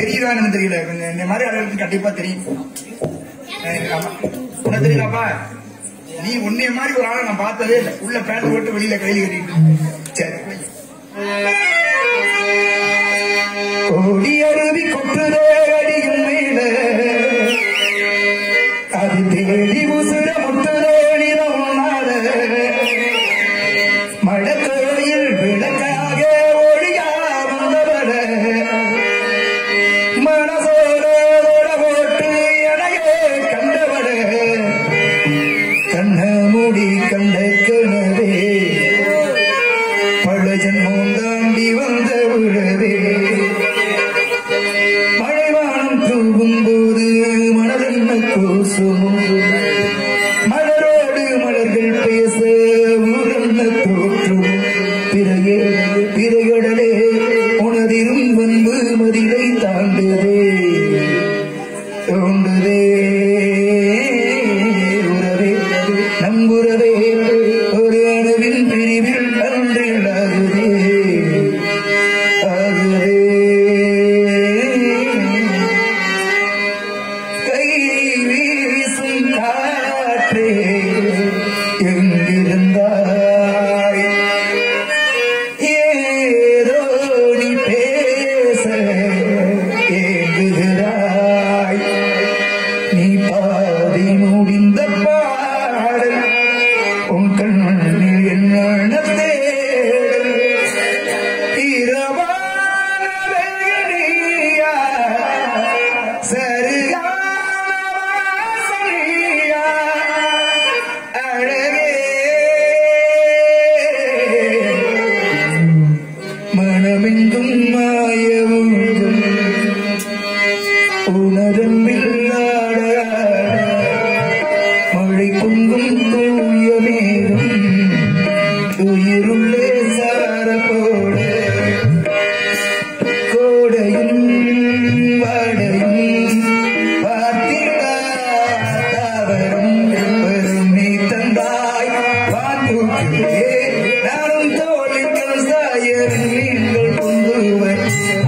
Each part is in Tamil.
தெரியுதான்னு தெரியல கொஞ்சம் இந்த மாதிரி ஆளுகளுக்கு கண்டிப்பா தெரியும் எனக்கு ஆமா. உனக்கு தெரியலப்பா நீ உன்னைய மாதிரி ஒரு ஆளை நான் பார்த்ததே இல்லை உள்ள பேண்ட் போட்டு வெளியில கையில் கட்டிட்டு சரி கோடி அருவி கொட்டுதே அடியும் மேல அது தேடி உசுர முட்டுதே நிலம் நாட மழக்கோயில் விளக்காக ஒளியா வந்தவர மனசோட ஓட போட்டு எனையே கண்டவர கண்ண மூடி கண்ட கனவே பல ஜன்மம் தாண்டி வந்த உறவே மழைவானம் தூவும் போது மணலென்ன கூசும் மலரோடு மலர்கள் பேச ஊரன்ன தோற்றும் பிறகே பிறகடலே உனதிரும் வந்து மதிலை தாண்டுதே தோண்டுதே உறவே நம்புறவே ஒரு அணுவின் பிரிவில் அன்றில் ஆகுதே ஆகுதே கை வீசும் காற்றே எங்கிருந்தாய் ஏதோ நீ பேச ஏங்குகிறாய் நீ பாதி முடிந்த பாடல் உன் கண்ணில் என்ன தேடல் இரவான வேணியா சரியான வாசனையா அழகே மனமெங்கும் மாயவும் உணரம்பில்லாட மழை பொங்கும் தூய மேகம் உயிருள்ளே சார போட கோடையும் வாடையும் பார்த்திடாதவரும் பெருமை தந்தாய் வாத்தூக்கிலே நானும் தோழிகள் சாய நீங்கள் பொங்குவர்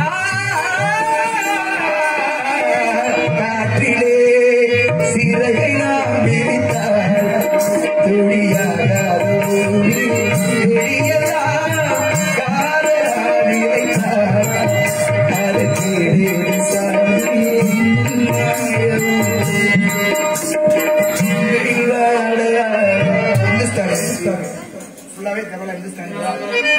காற்றிலே சிறகை நாம் விரித்தார் துளியாகாத பூமி துளியெல்லாம் காதலால் இறைத்தார் அதற்கீடு சாமி ஃபுல்லாவே தமிழ் இந்துஸ்தானி தான்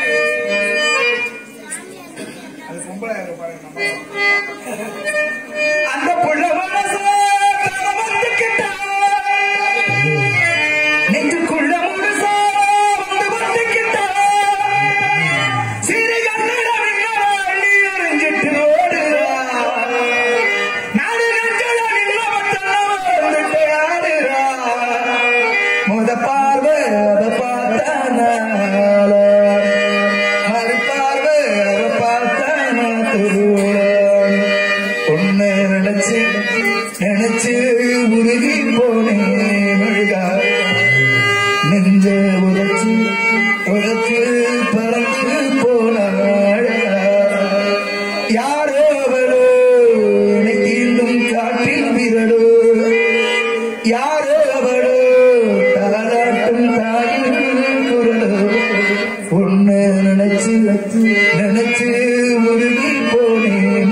அது பொம்பளை பாருங்க நம்ம அந்த புள்ள மனசு வந்துக்கிட்டா நெஞ்சுக்குள்ள முழுசா வந்து வந்துக்கிட்டா சிறு கண்ணட அள்ளி எறிஞ்சிட்டு ஓடுறா நாடு நெஞ்சல நின்ன மட்டும் வந்துட்டு ஆடுறா முத பார்வை அத பார்த்தானால மறு பார்வை அத பார்த்தானா திருவோம் உன்னை நினைச்சு நினைச்சு உருகி போனேன் முழுகா நெஞ்ச உரைச்சு உரைச்சு பறந்து போனாள் யாரோ அவளோ என்னை தீண்டும் காற்றில் விரலோ யாரோ அவளோ தாலாட்டும் தாயின் குரலோ உன்னை நினைச்சு நினைச்சு உருகி போனேன்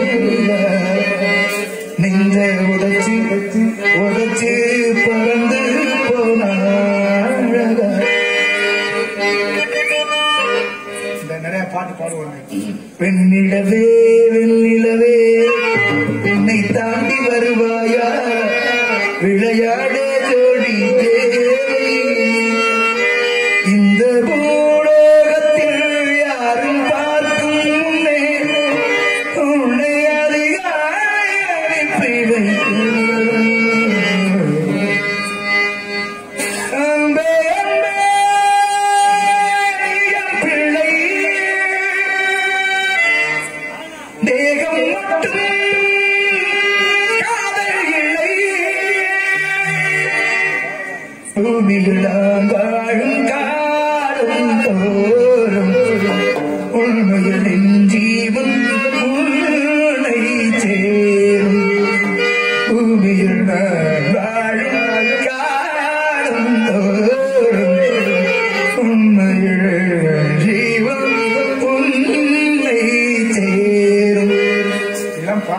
நெஞ்ச உதச்சு உதச்சு பறந்து போனாள் இந்த நிறைய பாட்டு பாடுவாங்க பெண்ணிலவே வெண்ணிலவே பெண்ணை தாண்டி வருவாயா விளையாட ஜோடி தேவை இந்த பூலோகத்தில் யாரும் பார்க்கும் முன்னே உன்னை அதிகாய் அனுப்பி வைக்கிறேன். அன்பே அன்பே என் பிள்ளை தேகம் மட்டும் காதல் இல்லை பூமியில் நாம் வாழும் காலம் தோறும் உண்மையில் என் ஜீவன் உன்னை சேரும்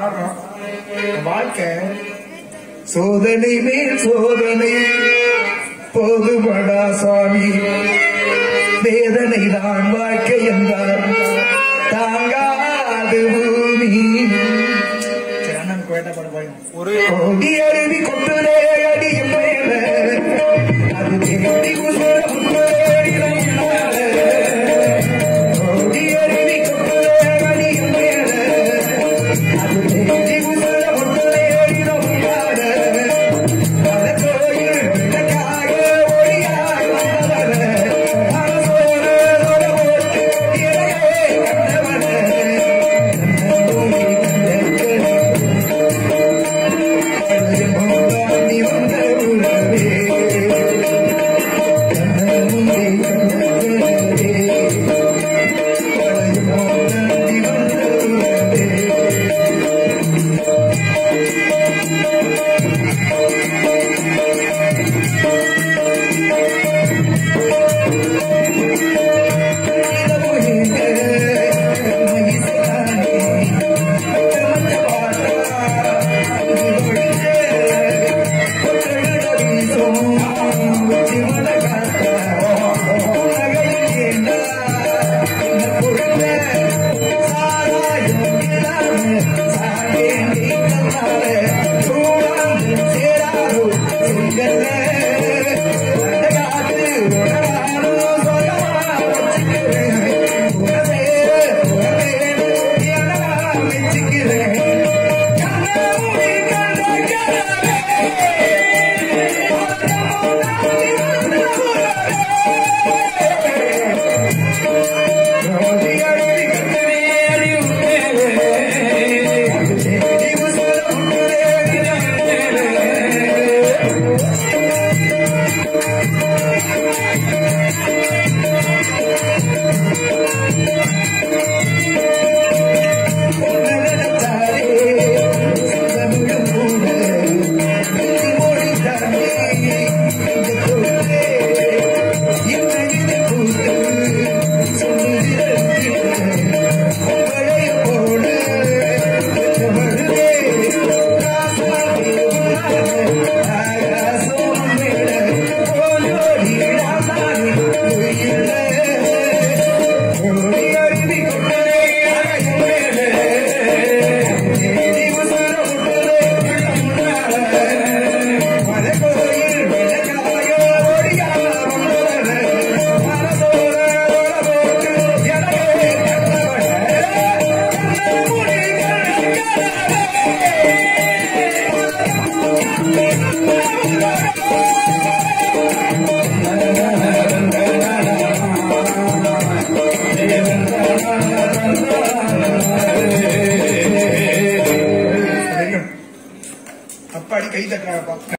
பாடுறோம் வாழ்க்கை சோதனை மேல் சோதனை போதுபடா சுவாமி வேதனை தான் வாழ்க்கை என்றார் தாங்காது பூமி சரி, அண்ணனுக்கு வேட்டை பாட போயும் ஒரு கோடி அருவி கொட்டுதே அடி மேல அது தேடி குசுர முத்துதே இடம் மேல. கோடி அருவி கொட்டுதே அடி மேல அது தேடி குசுர முத்துதே இடம் மேல. பல கோயில் விளக்காக ஒளியாய் வந்தவன. மனசோடு தொட போட்டு இறையே கண்டவன. நன்னூலி கண்டவன. நீ வந்த உறவே நீ வந்த உறவே அப்பாடி கை தட்டுறாங்கப்பா